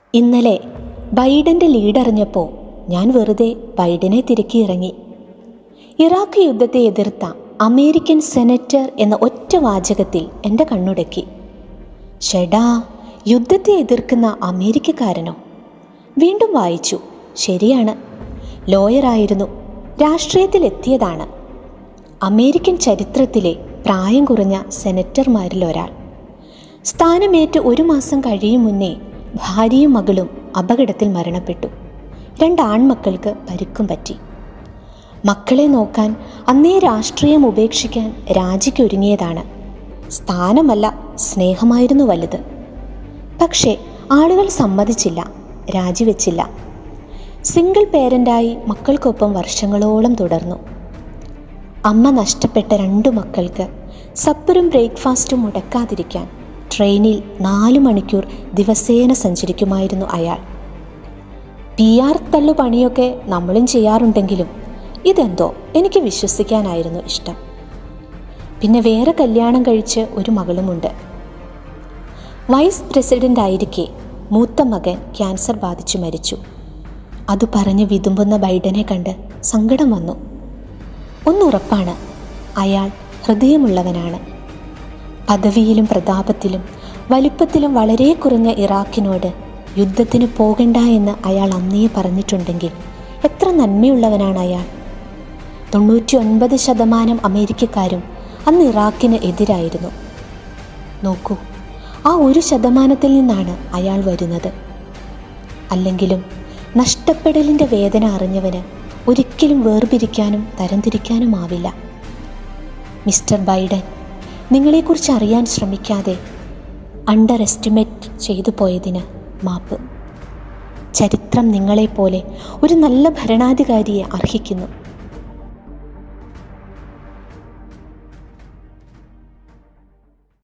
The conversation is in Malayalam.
ഇന്നലെ ബൈഡന്റെ ലീഡറിഞ്ഞപ്പോൾ ഞാൻ വെറുതെ ബൈഡനെ തിരക്കി ഇറങ്ങി ഇറാഖ് യുദ്ധത്തെ എതിർത്ത അമേരിക്കൻ സെനറ്റർ എന്ന ഒറ്റ വാചകത്തിൽ എൻ്റെ കണ്ണുടക്കി ഷെടാ യുദ്ധത്തെ എതിർക്കുന്ന അമേരിക്കക്കാരനോ വീണ്ടും വായിച്ചു ശരിയാണ് ലോയറായിരുന്നു രാഷ്ട്രീയത്തിലെത്തിയതാണ് അമേരിക്കൻ ചരിത്രത്തിലെ പ്രായം കുറഞ്ഞ സെനറ്റർമാരിൽ ഒരാൾ സ്ഥാനമേറ്റ് ഒരു മാസം കഴിയും മുന്നേ ഭാര്യയും മകളും അപകടത്തിൽ മരണപ്പെട്ടു രണ്ട് ആൺമക്കൾക്ക് പരിക്കും പറ്റി മക്കളെ നോക്കാൻ അന്നേ രാഷ്ട്രീയം ഉപേക്ഷിക്കാൻ രാജിക്കൊരുങ്ങിയതാണ് സ്ഥാനമല്ല സ്നേഹമായിരുന്നു വലുത് പക്ഷേ ആളുകൾ സമ്മതിച്ചില്ല രാജിവെച്ചില്ല സിംഗിൾ പേരൻ്റായി മക്കൾക്കൊപ്പം വർഷങ്ങളോളം തുടർന്നു അമ്മ നഷ്ടപ്പെട്ട രണ്ടു മക്കൾക്ക് സപ്പറും ബ്രേക്ക്ഫാസ്റ്റും മുടക്കാതിരിക്കാൻ ട്രെയിനിൽ നാലു മണിക്കൂർ ദിവസേന സഞ്ചരിക്കുമായിരുന്നു അയാൾ പി ആർ തള്ളു പണിയൊക്കെ നമ്മളും ചെയ്യാറുണ്ടെങ്കിലും ഇതെന്തോ എനിക്ക് വിശ്വസിക്കാനായിരുന്നു ഇഷ്ടം പിന്നെ വേറെ കല്യാണം കഴിച്ച് ഒരു മകളുമുണ്ട് വൈസ് പ്രസിഡന്റ് ആയിരിക്കെ മൂത്ത മകൻ ക്യാൻസർ ബാധിച്ചു മരിച്ചു അത് പറഞ്ഞ് വിതുമ്പുന്ന ബൈഡനെ കണ്ട് സങ്കടം വന്നു ഒന്നുറപ്പാണ് അയാൾ ഹൃദയമുള്ളവനാണ് പദവിയിലും പ്രതാപത്തിലും വലിപ്പത്തിലും വളരെ കുറഞ്ഞ ഇറാഖിനോട് യുദ്ധത്തിന് പോകണ്ട എന്ന് അയാൾ അന്നേ പറഞ്ഞിട്ടുണ്ടെങ്കിൽ എത്ര നന്മയുള്ളവനാണ് അയാൾ തൊണ്ണൂറ്റി ഒൻപത് ശതമാനം അമേരിക്കക്കാരും അന്ന് ഇറാഖിന് എതിരായിരുന്നു നോക്കൂ ആ ഒരു ശതമാനത്തിൽ നിന്നാണ് അയാൾ വരുന്നത് അല്ലെങ്കിലും നഷ്ടപ്പെടലിൻ്റെ വേദന അറിഞ്ഞവന് ഒരിക്കലും വേർപിരിക്കാനും തരംതിരിക്കാനുമാവില്ല മിസ്റ്റർ ബൈഡൻ നിങ്ങളെക്കുറിച്ച് അറിയാൻ ശ്രമിക്കാതെ അണ്ടർ എസ്റ്റിമേറ്റ് ചെയ്തു പോയതിന് മാപ്പ് ചരിത്രം നിങ്ങളെപ്പോലെ ഒരു നല്ല ഭരണാധികാരിയെ അർഹിക്കുന്നു